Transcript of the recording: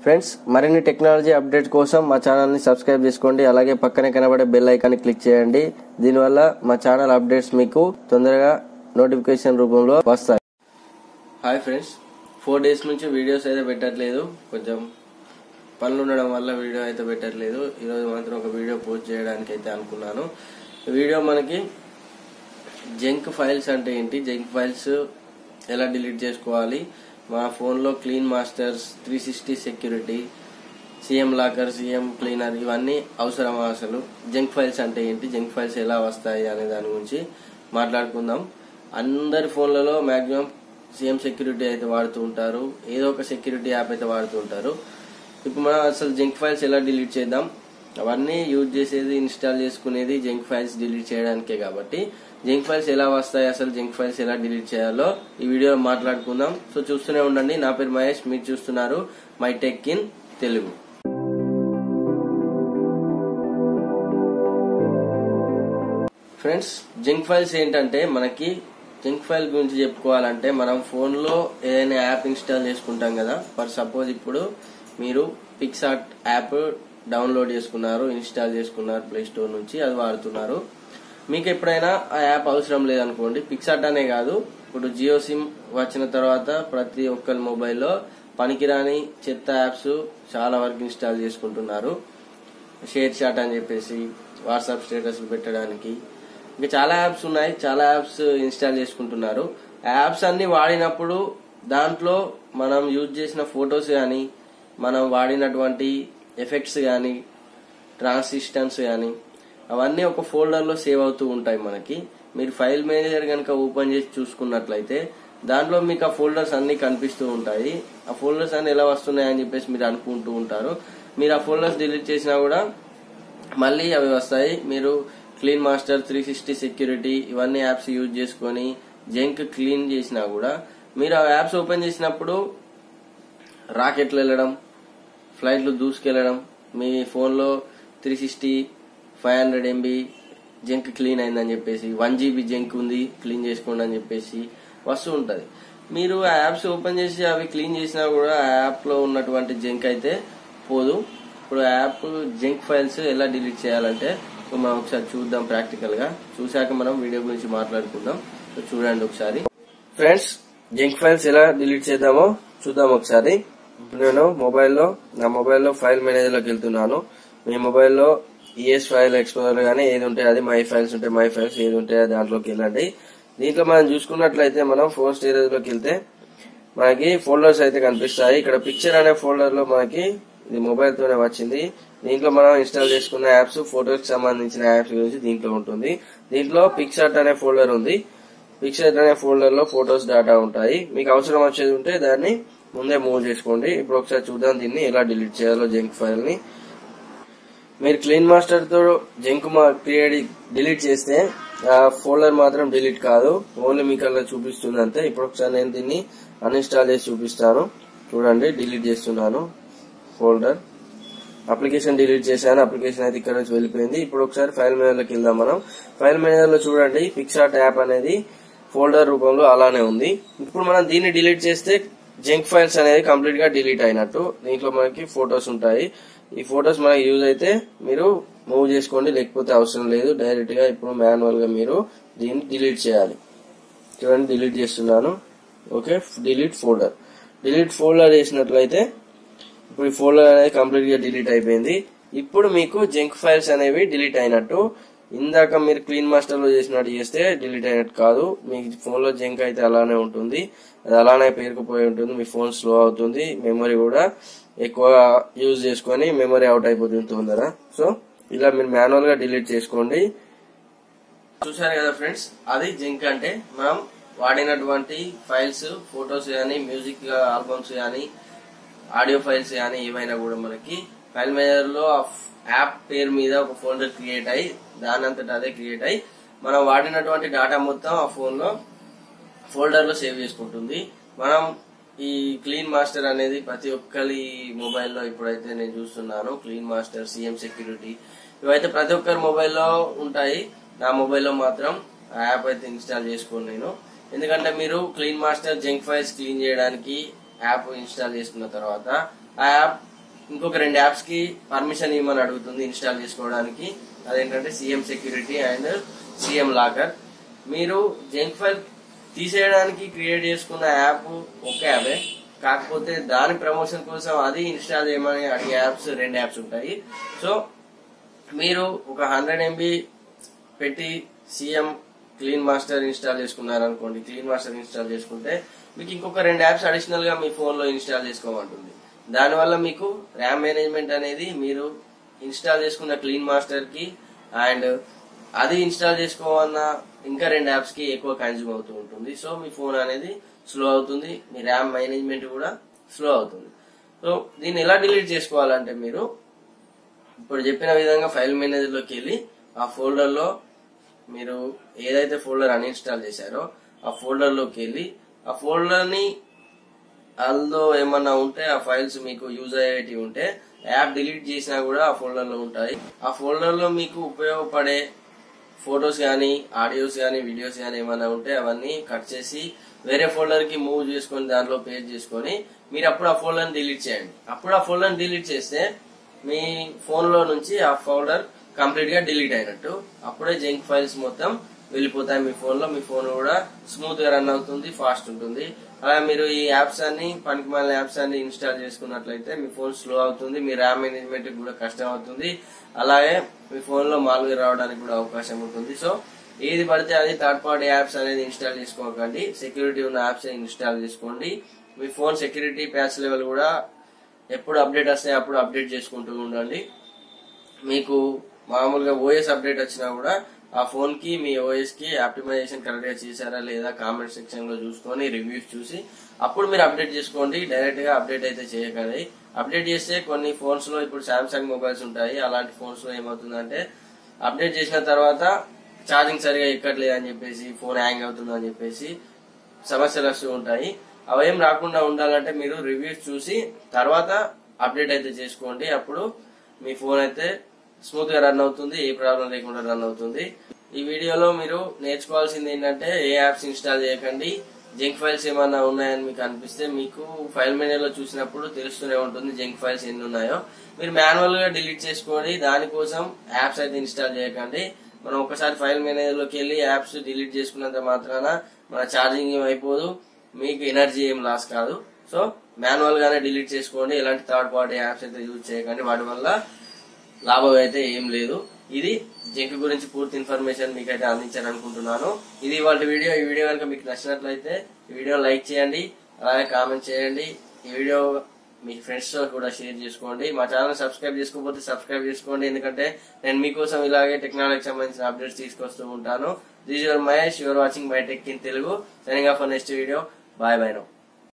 friends మరిన్ని technology update కోసం మా ఛానల్ని సబ్స్క్రైబ్ చేసుకోండి అలాగే పక్కనే కనబడే బెల్ ఐకాన్ని క్లిక్ చేయండి దీనివల్ల మా ఛానల్ అప్డేట్స్ మీకు తొందరగా నోటిఫికేషన్ రూపంలో వస్తాయి హాయ్ ఫ్రెండ్స్ ఫోర్ డేస్ నుంచి వీడియోస్ అయితే పెట్టట్లేదు కొంచెం పనులు ఉండడం వల్ల వీడియో అయితే పెట్టట్లేదు ఈరోజు మాత్రం ఒక వీడియో పోస్ట్ చేయడానికి అయితే అనుకున్నాను ఈ వీడియో మనకి జంక్ ఫైల్స్ అంటే ఏంటి జంక్ ఫైల్స్ ఎలా డిలీట్ చేసుకోవాలి మా ఫోన్లో clean masters three sixty security CM locker CM cleaner ఇవన్నీ అవసరమా అసలు జంక్ ఫైల్స్ అంటే ఏంటి జంక్ ఫైల్స్ ఎలా వస్తాయి అనే దాని గురించి మాట్లాడుకుందాం అందరి ఫోన్లలో మాక్సిమం సీఎం సెక్యూరిటీ అయితే వాడుతూ ఉంటారు ఏదో ఒక సెక్యూరిటీ యాప్ అయితే వాడుతూ ఉంటారు ఇప్పుడు మనం అసలు జంక్ ఫైల్స్ ఎలా డిలీట్ చేద్దాం అవన్నీ యూజ్ చేసేది ఇన్స్టాల్ చేసుకునేది జంక్ ఫైల్స్ డిలీట్ చేయడానికే కాబట్టి జంక్ ఫైల్స్ ఎలా వస్తాయి అసలు జంక్ ఫైల్స్ ఎలా డిలీట్ చేయాలో ఈ వీడియో మాట్లాడుకుందాం సో చూస్తూనే ఉండండి నా పేరు మహేష్ మీరు చూస్తున్నారు my tech in Telugu friends junk files ఏంటంటే మనకి జంక్ ఫైల్ గురించి చెప్పుకోవాలంటే మనం ఫోన్ లో ఏదైనా యాప్ ఇన్స్టాల్ చేసుకుంటాం కదా ఫర్ సపోజ్ ఇప్పుడు మీరు పిక్సార్ట్ యాప్ డౌన్లోడ్ చేసుకున్నారు ఇన్స్టాల్ చేసుకున్నారు ప్లే స్టోర్ నుంచి అది వాడుతున్నారు మీకు ఎప్పుడైనా ఆ యాప్ అవసరం లేదనుకోండి పిక్సార్ట్ అనే కాదు ఇప్పుడు జియో సిమ్ వచ్చిన తర్వాత ప్రతి ఒక్కరి మొబైల్లో పనికిరాని చెత్త యాప్స్ చాలా వరకు ఇన్స్టాల్ చేసుకుంటున్నారు షేర్ చాట్ అని చెప్పేసి వాట్సాప్ స్టేటస్ పెట్టడానికి ఇంకా చాలా యాప్స్ ఉన్నాయి చాలా యాప్స్ ఇన్స్టాల్ చేసుకుంటున్నారు ఆ యాప్స్ అన్ని వాడినప్పుడు దాంట్లో మనం యూజ్ చేసిన ఫొటోస్ కానీ మనం వాడినటువంటి ఎఫెక్ట్స్ కానీ ట్రాన్సిస్టన్స్ కానీ అవన్నీ ఒక ఫోల్డర్లో సేవ్ అవుతూ ఉంటాయి మనకి మీరు ఫైల్ మేనేజర్ కనుక ఓపెన్ చేసి చూసుకున్నట్లయితే దాంట్లో మీకు ఆ ఫోల్డర్స్ అన్ని కనిపిస్తూ ఉంటాయి ఆ ఫోల్డర్స్ అన్ని ఎలా వస్తున్నాయని చెప్పేసి మీరు అనుకుంటూ ఉంటారు మీరు ఆ ఫోల్డర్స్ డిలీట్ చేసినా కూడా మళ్ళీ అవి వస్తాయి మీరు clean master three sixty security ఇవన్నీ యాప్స్ యూజ్ చేసుకొని జంక్ క్లీన్ చేసినా కూడా మీరు ఆ యాప్స్ ఓపెన్ చేసినప్పుడు రాకెట్లు వెళ్ళడం ఫ్లైట్లు దూసుకెళ్లడం మీ ఫోన్లో three sixty five hundred MB junk clean అయిందని చెప్పేసి వన్ జీబీ జంక్ ఉంది క్లీన్ చేసుకోండి అని చెప్పేసి వస్తూ ఉంటుంది మీరు ఆ యాప్స్ ఓపెన్ చేసి అవి క్లీన్ చేసినా కూడా ఆ యాప్లో ఉన్నటువంటి జంక్ అయితే పోదు ఇప్పుడు ఆ యాప్ జంక్ ఫైల్స్ ఎలా డిలీట్ చేయాలంటే మనం ఒకసారి చూద్దాం ప్రాక్టికల్ గా చూశాక మనం వీడియో గురించి మాట్లాడుకుందాం సో చూడండి ఒకసారి ఫ్రెండ్స్ జంక్ ఫైల్స్ ఎలా డిలీట్ చేద్దామో చూద్దాం ఒకసారి ఇప్పుడు నేను మొబైల్లో నా మొబైల్లో ఫైల్ మేనేజర్ లోకి వెళ్తున్నాను మీ మొబైల్లో ఈఎస్ ఫైల్ ఎక్స్ప్లోరర్ కానీ ఏది ఉంటే అది మై ఫైల్స్ ఉంటే మై ఫైల్స్ ఏది ఉంటే దాంట్లోకి వెళ్ళండి దీంట్లో మనం చూసుకున్నట్లయితే మనం ఫోన్ స్టేరేజ్ లోకి వెళ్తే మనకి ఫోల్డర్స్ అయితే కనిపిస్తాయి ఇక్కడ పిక్చర్ అనే ఫోల్డర్ లో మనకి ఇది మొబైల్ తోనే వచ్చింది దీంట్లో మనం ఇన్స్టాల్ చేసుకున్న యాప్స్ ఫోటోస్ కి సంబంధించిన యాప్స్ గురించి దీంట్లో ఉంటుంది దీంట్లో పిక్సార్ట్ అనే ఫోల్డర్ ఉంది పిక్చర్ అనే ఫోల్డర్ లో ఫోటోస్ డేటా ఉంటాయి మీకు అవసరం వచ్చేది ఉంటే దాన్ని ముందే మూవ్ చేసుకోండి ఇప్పుడు ఒకసారి చూద్దాం దీన్ని ఎలా డిలీట్ చేయాలో జంక్ ఫైల్ ని మీరు క్లీన్ మాస్టర్ తో జంక్ క్రియేట్ డిలీట్ చేస్తే ఆ ఫోల్డర్ మాత్రం డిలీట్ కాదు ఓన్లీ మీకు అలా చూపిస్తుంది అంతే ఇప్పుడు ఒకసారి నేను దీన్ని అన్ఇన్స్టాల్ చేసి చూపిస్తాను చూడండి డిలీట్ చేస్తున్నాను ఫోల్డర్ అప్లికేషన్ డిలీట్ చేశాను అప్లికేషన్ అయితే ఇక్కడ నుంచి వెళ్ళిపోయింది ఇప్పుడు ఒకసారి ఫైల్ మేనేజర్ లోకి వెళ్దాం మనం ఫైల్ మేనేజర్ లో చూడండి పిక్సార్ట్ యాప్ అనేది ఫోల్డర్ రూపంలో అలానే ఉంది ఇప్పుడు మనం దీన్ని డిలీట్ చేస్తే జంక్ ఫైల్స్ అనేది కంప్లీట్ గా డిలీట్ అయినట్టు దీంట్లో మనకి ఫొటోస్ ఉంటాయి ఈ ఫొటోస్ మనకి యూజ్ అయితే మీరు మూవ్ చేసుకోండి లేకపోతే అవసరం లేదు డైరెక్ట్ గా ఇప్పుడు మాన్యువల్ గా మీరు దీన్ని డిలీట్ చేయాలి చూడండి డిలీట్ చేస్తున్నాను okay delete folder delete folder చేసినట్లయితే ఇప్పుడు ఈ ఫోల్డర్ అనేది కంప్లీట్ గా డిలీట్ అయిపోయింది ఇప్పుడు మీకు జంక్ ఫైల్స్ అనేవి డిలీట్ అయినట్టు ఇందాక మీరు క్లీన్ మాస్టర్ లో చేసినట్టు చేస్తే డిలీట్ అయినట్టు కాదు మీ ఫోన్ లో జంక్ అయితే అలానే ఉంటుంది అది అలానే పేరుకుపోయి ఉంటుంది మీ ఫోన్ స్లో అవుతుంది మెమరీ కూడా ఎక్కువ యూజ్ చేసుకొని మెమరీ అవుట్ అయిపోతుంది తొందర సో ఇలా మీరు మాన్యువల్ గా డిలీట్ చేసుకోండి చూసారు కదా ఫ్రెండ్స్ అది జింక్ అంటే మనం వాడినటువంటి ఫైల్స్ ఫొటోస్ కానీ మ్యూజిక్ ఆల్బమ్స్ కానీ ఆడియో ఫైల్స్ కానీ ఏవైనా కూడా మనకి ఫైల్ మేనేజర్ లో యాప్ పేరు మీద ఒక ఫోల్డర్ క్రియేట్ అయ్యి దాని అంతటా అదే క్రియేట్ అయ్యి మనం వాడినటువంటి డేటా మొత్తం ఆ ఫోన్ లో ఫోల్డర్ లో సేవ్ చేసుకుంటుంది మనం ఈ క్లీన్ మాస్టర్ అనేది ప్రతి ఒక్కరి మొబైల్లో ఇప్పుడైతే నేను చూస్తున్నాను క్లీన్ మాస్టర్ సిఎం సెక్యూరిటీ ఇవైతే ప్రతి ఒక్కరి మొబైల్లో ఉంటాయి నా మొబైల్లో మాత్రం ఆ యాప్ అయితే ఇన్స్టాల్ చేసుకోను నేను ఎందుకంటే మీరు clean master junk files clean చేయడానికి యాప్ ఇన్స్టాల్ చేసుకున్న తర్వాత ఆ యాప్ ఇంకొక రెండు యాప్స్ కి పర్మిషన్ ఇవ్వమని అడుగుతుంది ఇన్స్టాల్ చేసుకోవడానికి అదేంటంటే CM security and CM locker మీరు జంక్ ఫైల్ తీసేయడానికి క్రియేట్ చేసుకున్న యాప్ ఒక యాపే కాకపోతే దాని ప్రమోషన్ కోసం అది ఇన్స్టాల్ చేయమని అడిగే యాప్స్ రెండు యాప్స్ ఉంటాయి సో మీరు ఒక హండ్రెడ్ ఎంబీ పెట్టి సిఎం క్లీన్ మాస్టర్ ఇన్స్టాల్ చేసుకున్నారు అనుకోండి క్లీన్ మాస్టర్ ఇన్స్టాల్ చేసుకుంటే మీకు ఇంకొక రెండు యాప్స్ అడిషనల్ గా మీ ఫోన్ లో ఇన్స్టాల్ చేసుకోమంటుంది దానివల్ల మీకు ర్యామ్ మేనేజ్మెంట్ అనేది మీరు ఇన్స్టాల్ చేసుకున్న క్లీన్ మాస్టర్ కి అండ్ అది ఇన్స్టాల్ చేసుకోవాలన్న ఇంకా రెండు యాప్స్ కి ఎక్కువ కన్జ్యూమ్ అవుతూ ఉంటుంది సో మీ ఫోన్ అనేది స్లో అవుతుంది మీ ర్యామ్ మేనేజ్మెంట్ కూడా స్లో అవుతుంది సో దీన్ని ఎలా డిలీట్ చేసుకోవాలంటే మీరు ఇప్పుడు చెప్పిన విధంగా ఫైల్ మేనేజర్ లోకి వెళ్ళి ఆ ఫోల్డర్ లో మీరు ఏదైతే ఫోల్డర్ అన్ఇన్స్టాల్ చేశారో ఆ ఫోల్డర్ లోకి వెళ్ళి ఆ ఫోల్డర్ ని అందులో ఏమన్నా ఉంటే ఆ ఫైల్స్ మీకు యూజ్ అయ్యేటివి ఉంటే యాప్ డిలీట్ చేసినా కూడా ఆ ఫోల్డర్ లో ఉంటాయి ఆ ఫోల్డర్ లో మీకు ఉపయోగపడే ఫొటోస్ కానీ ఆడియోస్ కానీ వీడియోస్ కానీ ఏమైనా ఉంటే అవన్నీ కట్ చేసి వేరే ఫోల్డర్ కి మూవ్ చేసుకొని దాంట్లో పేస్ట్ చేసుకొని మీరు అప్పుడు ఆ ఫోల్డర్ డిలీట్ చేయండి అప్పుడు ఆ ఫోల్డర్ డిలీట్ చేస్తే మీ ఫోన్ లో నుంచి ఆ ఫోల్డర్ కంప్లీట్ గా డిలీట్ అయినట్టు అప్పుడే జంక్ ఫైల్స్ మొత్తం వెళ్ళిపోతాయి మీ ఫోన్ లో మీ ఫోన్ కూడా స్మూత్ గా రన్ అవుతుంది ఫాస్ట్ ఉంటుంది అలా మీరు ఈ యాప్స్ అన్ని పనికిమాలిన యాప్స్ అన్ని ఇన్స్టాల్ చేసుకున్నట్లయితే మీ ఫోన్ స్లో అవుతుంది మీ ర్యామ్ మేనేజ్మెంట్ కూడా కష్టం అవుతుంది అలాగే మీ ఫోన్ లో మాల్వేర్ రావడానికి కూడా అవకాశం ఉంటుంది సో ఏది పడితే అది థర్డ్ పార్టీ యాప్స్ అనేది ఇన్స్టాల్ చేసుకోకండి సెక్యూరిటీ ఉన్న యాప్స్ ఇన్స్టాల్ చేసుకోండి మీ ఫోన్ సెక్యూరిటీ ప్యాచ్ లెవెల్ కూడా ఎప్పుడు అప్డేట్ వస్తే అప్పుడు అప్డేట్ చేసుకుంటూ ఉండండి మీకు మామూలుగా ఓఎస్ అప్డేట్ వచ్చినా కూడా ఆ ఫోన్ కి మీ ఓఎస్ కి ఆప్టిమైజేషన్ కరెక్ట్ గా చేశారా లేదా కామెంట్ సెక్షన్ లో చూసుకొని రివ్యూస్ చూసి అప్పుడు మీరు అప్డేట్ చేసుకోండి డైరెక్ట్ గా అప్డేట్ అయితే చేయకండి అప్డేట్ చేస్తే కొన్ని ఫోన్స్ లో ఇప్పుడు సామ్సంగ్ మొబైల్స్ ఉంటాయి అలాంటి ఫోన్స్ లో ఏమవుతుందంటే అప్డేట్ చేసిన తర్వాత ఛార్జింగ్ సరిగా ఎక్కట్లేదు అని చెప్పేసి ఫోన్ హ్యాంగ్ అవుతుంది అని చెప్పేసి సమస్యలు వస్తూ ఉంటాయి అవేం రాకుండా ఉండాలంటే మీరు రివ్యూస్ చూసి తర్వాత అప్డేట్ అయితే చేసుకోండి అప్పుడు మీ ఫోన్ అయితే స్మూత్ గా రన్ అవుతుంది ఏ ప్రాబ్లం లేకుండా రన్ అవుతుంది ఈ వీడియోలో మీరు నేర్చుకోవాల్సింది ఏంటంటే ఏ యాప్స్ ఇన్స్టాల్ చేయకండి జంక్ ఫైల్స్ ఏమన్నా ఉన్నాయని మీకు అనిపిస్తే మీకు ఫైల్ మేనేజర్ లో చూసినప్పుడు తెలుస్తూనే ఉంటుంది జంక్ ఫైల్స్ ఎన్ని ఉన్నాయో మీరు మాన్యువల్ గా డిలీట్ చేసుకోండి దానికోసం యాప్స్ అయితే ఇన్స్టాల్ చేయకండి మనం ఒకసారి ఫైల్ మేనేజర్ లోకి వెళ్ళి యాప్స్ డిలీట్ చేసుకున్నంత మాత్రాన మన ఛార్జింగ్ ఏం అయిపోదు మీకు ఎనర్జీ ఏం లాస్ కాదు సో మాన్యువల్ గానే డిలీట్ చేసుకోండి ఎలాంటి థర్డ్ పార్టీ యాప్స్ అయితే యూజ్ చేయకండి వాటి వల్ల లాభం అయితే ఏం లేదు ఇది జంక్ గురించి పూర్తి ఇన్ఫర్మేషన్ మీకైతే అందించాను అనుకుంటున్నాను ఇది వాళ్ళ వీడియో ఈ వీడియో కనుక మీకు నచ్చినట్లయితే ఈ వీడియో లైక్ చేయండి అలాగే కామెంట్ చేయండి ఈ వీడియో మీ ఫ్రెండ్స్ తో కూడా షేర్ చేసుకోండి మా ఛానల్ సబ్స్క్రైబ్ చేసుకోకపోతే సబ్స్క్రైబ్ చేసుకోండి ఎందుకంటే నేను మీకోసం ఇలాగే టెక్నాలజీకి సంబంధించిన అప్డేట్స్ తీసుకొస్తూ ఉంటాను this your Mahesh you're watching by tech in Telugu signing off next video bye bye no